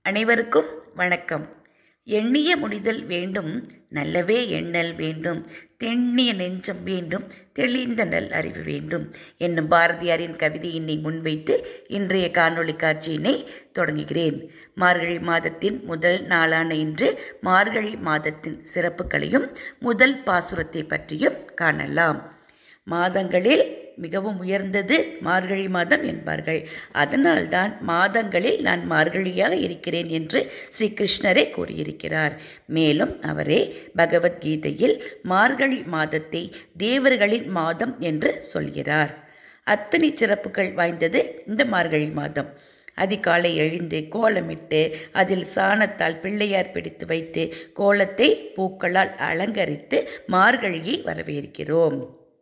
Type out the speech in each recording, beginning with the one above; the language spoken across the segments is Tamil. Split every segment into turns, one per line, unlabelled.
அனைவருக்கும் வணக்கம் எண்ணிய முடிதல் வேண்டும் நல்லவே எண்ணல் வேண்டும் தெண்ணிய நெஞ்சம் வேண்டும் தெளிந்த நல் அறிவு வேண்டும் என்னும் பாரதியாரின் கவிதையினை முன்வைத்து இன்றைய காணொளி காட்சியினை தொடங்குகிறேன் மார்கழி மாதத்தின் முதல் நாளான இன்று மார்கழி மாதத்தின் சிறப்புகளையும் முதல் பாசுரத்தை பற்றியும் காணலாம் மாதங்களில் மிகவும் உயர்ந்தது மார்கழி மாதம் என்பார்கள் அதனால்தான் மாதங்களில் நான் மார்கழியாக இருக்கிறேன் என்று ஸ்ரீ கிருஷ்ணரே கூறியிருக்கிறார் மேலும் அவரே பகவத்கீதையில் மார்கழி மாதத்தை தேவர்களின் மாதம் என்று சொல்கிறார் அத்தனை சிறப்புகள் வாய்ந்தது இந்த மார்கழி மாதம் அதிகாலை எழுந்து கோலமிட்டு அதில் சாணத்தால் பிள்ளையார் பிடித்து வைத்து கோலத்தை பூக்களால் அலங்கரித்து மார்கழியை வரவேற்கிறோம்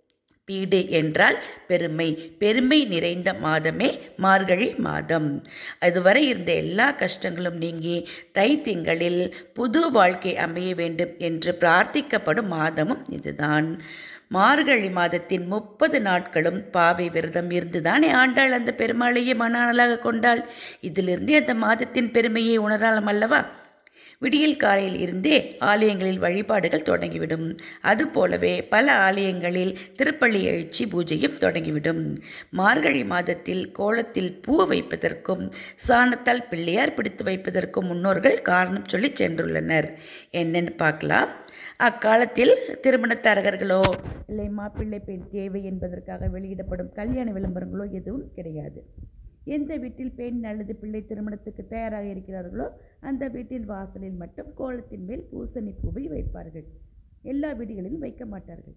பீடு என்றால் பெருமை பெருமை நிறைந்த மாதமே மார்கழி மாதம் அதுவரை இருந்த எல்லா கஷ்டங்களும் நீங்கி தை திங்களில் புது வாழ்க்கை அமைய வேண்டும் என்று பிரார்த்திக்கப்படும் மாதமும் இதுதான் மார்கழி மாதத்தின் முப்பது நாட்களும் பாவை விரதம் இருந்துதானே ஆண்டாள் அந்த பெருமாளையே மணாளாக கொண்டாள் இதிலிருந்தே அந்த மாதத்தின் பெருமையை உணரலாம் அல்லவா விடியல் காலையில் இருந்தே ஆலயங்களில் வழிபாடுகள் தொடங்கிவிடும் அதுபோலவே பல ஆலயங்களில் திருப்பள்ளி எழுச்சி பூஜையும் தொடங்கிவிடும் மார்கழி மாதத்தில் கோலத்தில் பூ வைப்பதற்கும் சாணத்தால் பிள்ளையார் பிடித்து வைப்பதற்கும் முன்னோர்கள் காரணம் சொல்லி சென்றுள்ளனர் என்னன்னு பார்க்கலாம் அக்காலத்தில் திருமணத்தரகர்களோ இல்லை மாப்பிள்ளை பெண் தேவை என்பதற்காக வெளியிடப்படும் கல்யாண விளம்பரங்களோ எதுவும் கிடையாது எந்த வீட்டில் பெண் அல்லது பிள்ளை திருமணத்துக்கு தயாராக இருக்கிறார்களோ அந்த வீட்டின் வாசலில் மட்டும் கோலத்தின் மேல் பூசணி பூவை வைப்பார்கள் எல்லா வீடுகளிலும் வைக்க மாட்டார்கள்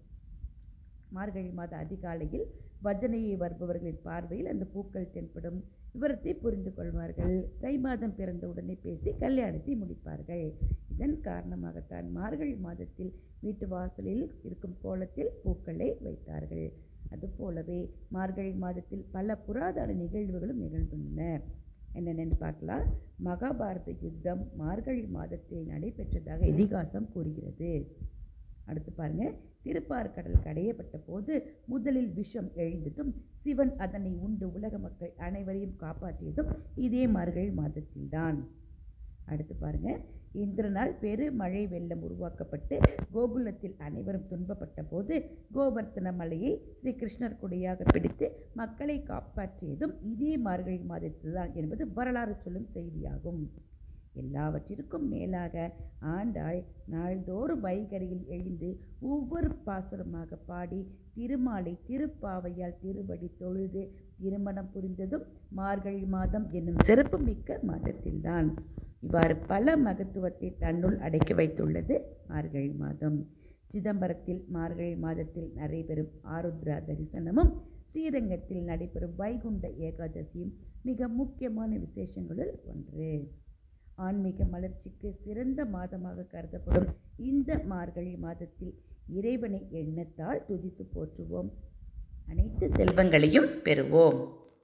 மார்கழி மாத அதிகாலையில் பஜனையை வருபவர்களின் பார்வையில் அந்த பூக்கள் தென்படும் விவரத்தை புரிந்து கொள்வார்கள் தை மாதம் பிறந்த உடனே பேசி கல்யாணத்தை முடிப்பார்கள் இதன் காரணமாகத்தான் மார்கழி மாதத்தில் வீட்டு வாசலில் இருக்கும் கோலத்தில் பூக்களை வைத்தார்கள் அதுபோலவே மார்கழி மாதத்தில் பல புராதன நிகழ்வுகளும் நிகழ்ந்துள்ளன என்னென்னு பார்க்கலாம் மகாபாரத யுத்தம் மார்கழி மாதத்தில் நடைபெற்றதாக இதிகாசம் கூறுகிறது அடுத்து பாருங்க திருப்பார்கடல் கடையப்பட்ட போது முதலில் விஷம் எழுந்ததும் சிவன் அதனை உண்டு உலக மக்கள் அனைவரையும் காப்பாற்றியதும் இதே மார்கழி மாதத்தில்தான் அடுத்து பாருங்க இந்திரனால் பெரு மழை வெள்ளம் உருவாக்கப்பட்டு கோகுலத்தில் அனைவரும் துன்பப்பட்ட போது கோவர்த்தன மலையை ஸ்ரீ கிருஷ்ணர் கொடியாக பிடித்து மக்களை காப்பாற்றியதும் இதே மார்கழி மாதத்தில்தான் என்பது வரலாறு சொல்லும் செய்தியாகும் எல்லாவற்றிற்கும் மேலாக ஆண்டாள் நாள்தோறும் வைகரையில் எழுந்து ஒவ்வொரு பாசுரமாக பாடி திருமாலை திருப்பாவையால் திருவடி தொழுது திருமணம் புரிந்ததும் மார்கழி மாதம் என்னும் சிறப்பு மிக்க மாதத்தில்தான் இவ்வாறு பல மகத்துவத்தை தன்னுள் அடக்கி வைத்துள்ளது மார்கழி மாதம் சிதம்பரத்தில் மார்கழி மாதத்தில் நடைபெறும் ஆருத்ரா தரிசனமும் ஸ்ரீரங்கத்தில் நடைபெறும் வைகுண்ட ஏகாதசியும் மிக முக்கியமான விசேஷங்களுள் ஒன்று ஆன்மீக மலர்ச்சிக்கு சிறந்த மாதமாக கருதப்படும் இந்த மார்கழி மாதத்தில் இறைவனை எண்ணத்தால் துதித்து போற்றுவோம் அனைத்து செல்வங்களையும் பெறுவோம்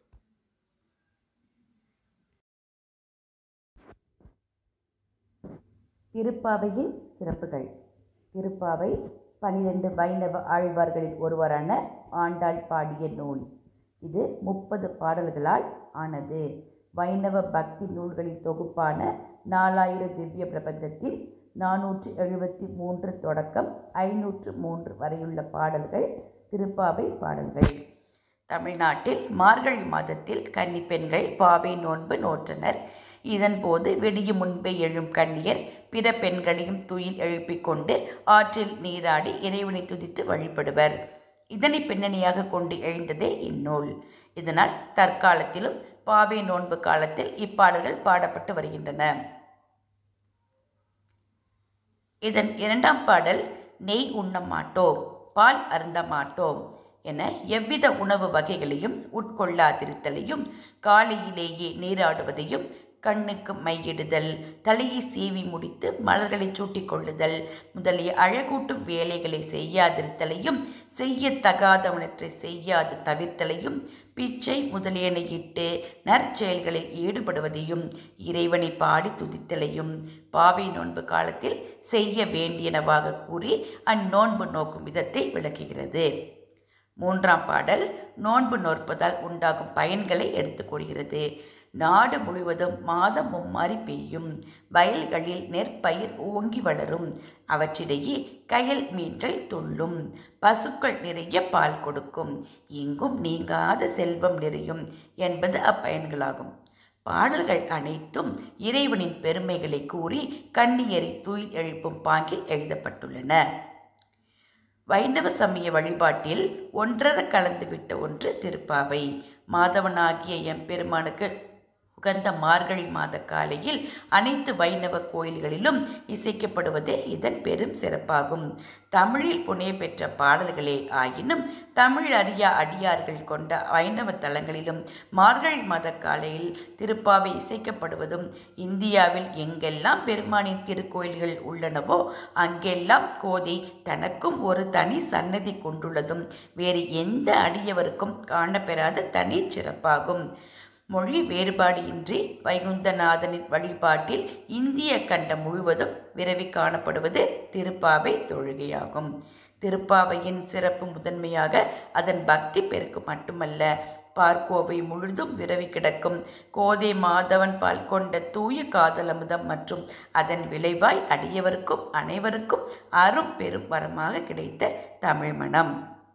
திருப்பாவையின் சிறப்புகள் திருப்பாவை பனிரெண்டு வைணவ ஆழ்வார்களில் ஒருவரான ஆண்டாள் பாடிய நூல் இது முப்பது பாடல்களால் ஆனது வைணவ பக்தி நூல்களின் தொகுப்பான நாலாயிர திவ்ய பிரபந்தத்தில் நானூற்று எழுபத்தி மூன்று தொடக்கம் ஐநூற்று மூன்று வரையுள்ள பாடல்கள் திருப்பாவை பாடல்கள் தமிழ்நாட்டில் மார்கழி மாதத்தில் கன்னி பெண்கள் பாவை நோன்பு நோற்றனர் இதன்போது வெடியும் முன்பே எழும் கண்ணியர் பிற பெண்களையும் துயில் எழுப்பிக் கொண்டு ஆற்றில் நீராடி இறைவனை துதித்து வழிபடுவர் இதனை பின்னணியாக கொண்டு எழுந்ததே இந்நூல் இதனால் தற்காலத்திலும் பாவை நோன்பு காலத்தில் இப்பாடல்கள் பாடப்பட்டு வருகின்றன இதன் இரண்டாம் பாடல் நெய் உண்ண மாட்டோம் பால் அருந்த மாட்டோம் என எவ்வித உணவு வகைகளையும் உட்கொள்ளாதிருத்தலையும் காலையிலேயே நீராடுவதையும் கண்ணுக்கு மையிடுதல் தலையை சீவி முடித்து மலர்களை சூட்டிக் கொள்ளுதல் முதலிய அழகூட்டும் வேலைகளை செய்யாதிருத்தலையும் செய்யத்தகாதவனற்றை செய்யாது தவிர்த்தலையும் பிச்சை முதலியன இட்டு நற்செயல்களில் ஈடுபடுவதையும் இறைவனை பாடி துதித்தலையும் பாவை நோன்பு காலத்தில் செய்ய வேண்டியனவாக கூறி அந்நோன்பு நோக்கும் விதத்தை விளக்குகிறது மூன்றாம் பாடல் நோன்பு நோற்பதால் உண்டாகும் பயன்களை எடுத்துக் கூறுகிறது நாடு முழுவதும் மாதம் மும்மாறி பெய்யும் வயல்களில் நெற்பயிர் ஓங்கி வளரும் அவற்றிடையே கயல் மீன்கள் துள்ளும் பசுக்கள் நிறைய பால் கொடுக்கும் எங்கும் நீங்காத செல்வம் நிறையும் என்பது அப்பயன்களாகும் பாடல்கள் அனைத்தும் இறைவனின் பெருமைகளை கூறி கண்ணியரை தூய் எழுப்பும் பாங்கில் எழுதப்பட்டுள்ளன வைணவ சமய வழிபாட்டில் ஒன்றர கலந்துவிட்ட ஒன்று திருப்பாவை மாதவனாகிய எம்பெருமானுக்கு உகந்த மார்கழி மாத காலையில் அனைத்து வைணவ கோயில்களிலும் இசைக்கப்படுவதே இதன் பெரும் சிறப்பாகும் தமிழில் புனைய பெற்ற பாடல்களே ஆயினும் தமிழ் அறியா அடியார்கள் கொண்ட வைணவ தலங்களிலும் மார்கழி மாத காலையில் திருப்பாவை இசைக்கப்படுவதும் இந்தியாவில் எங்கெல்லாம் பெருமானின் திருக்கோயில்கள் உள்ளனவோ அங்கெல்லாம் கோதை தனக்கும் ஒரு தனி சன்னதி கொண்டுள்ளதும் வேறு எந்த அடியவருக்கும் காணப்பெறாத தனி சிறப்பாகும் மொழி வேறுபாடு இன்றி வைகுந்தநாதனின் வழிபாட்டில் இந்திய கண்டம் முழுவதும் விரவி காணப்படுவது திருப்பாவை தொழுகையாகும் திருப்பாவையின் சிறப்பு முதன்மையாக அதன் பக்தி பெருக்கு மட்டுமல்ல பார்க்கோவை முழுதும் விரவி கிடக்கும் கோதை மாதவன் பால் கொண்ட தூய காதலமுதம் மற்றும் அதன் விளைவாய் அடியவருக்கும் அனைவருக்கும் அரும் பெரும் வரமாக கிடைத்த தமிழ் மணம்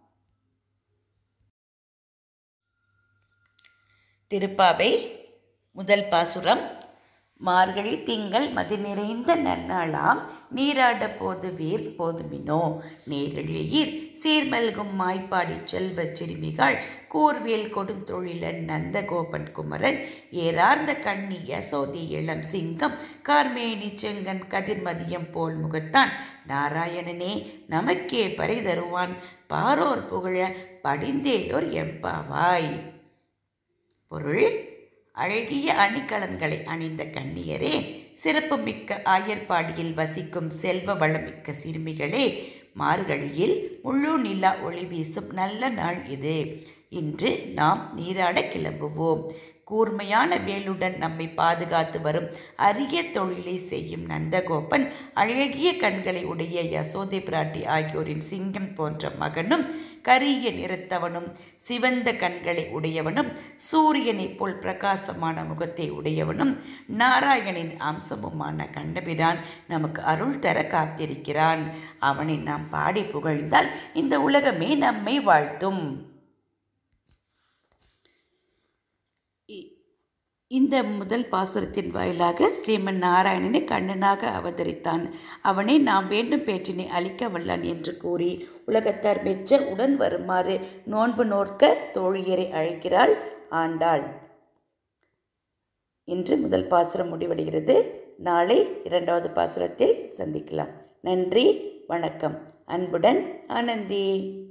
திருப்பாவை முதல் பாசுரம் மார்கழி திங்கள் மதி நிறைந்த நன்னாளாம் நீராட போது வீர் போதுமினோ நேரிழையீர் சீர்மல்கும் மாய்ப்பாடி செல்வ சிறுமிகள் கூர்வேல் கொடுந்தொழிலன் நந்தகோபன் குமரன் ஏறார்ந்த கண்ணி யசோதி இளம் சிங்கம் கார்மேனி செங்கன் கதிர்மதியம் போல் முகத்தான் நாராயணனே நமக்கே பறை தருவான் பாரோர் புகழ படிந்தேலோர் எம்பாவாய் பொருள் அழகிய அணிகலன்களை அணிந்த கண்ணியரே சிறப்புமிக்க ஆயர்பாடியில் வசிக்கும் செல்வ வளமிக்க சிறுமிகளே மார்கழியில் முழு நிலா ஒளி வீசும் நல்ல நாள் இது இன்று நாம் நீராட கிளம்புவோம் கூர்மையான வேலுடன் நம்மை பாதுகாத்து வரும் அரிய தொழிலை செய்யும் நந்தகோபன் அழகிய கண்களை உடைய யசோதை பிராட்டி ஆகியோரின் சிங்கம் போன்ற மகனும் கரிய நிறத்தவனும் சிவந்த கண்களை உடையவனும் சூரியனைப் போல் பிரகாசமான முகத்தை உடையவனும் நாராயணின் அம்சமுமான கண்டபிரான் நமக்கு அருள் தர காத்திருக்கிறான் அவனை நாம் பாடி புகழ்ந்தால் இந்த உலகமே நம்மை வாழ்த்தும் இந்த முதல் பாசுரத்தின் வாயிலாக ஸ்ரீமன் நாராயணனை கண்ணனாக அவதரித்தான் அவனை நாம் வேண்டும் பேற்றினை அளிக்க வல்லான் என்று கூறி உலகத்தார் மெச்ச உடன் வருமாறு நோன்பு நோற்க தோழியரை அழைக்கிறாள் ஆண்டாள் இன்று முதல் பாசுரம் முடிவடைகிறது நாளை இரண்டாவது பாசுரத்தில் சந்திக்கலாம் நன்றி வணக்கம் அன்புடன் ஆனந்தி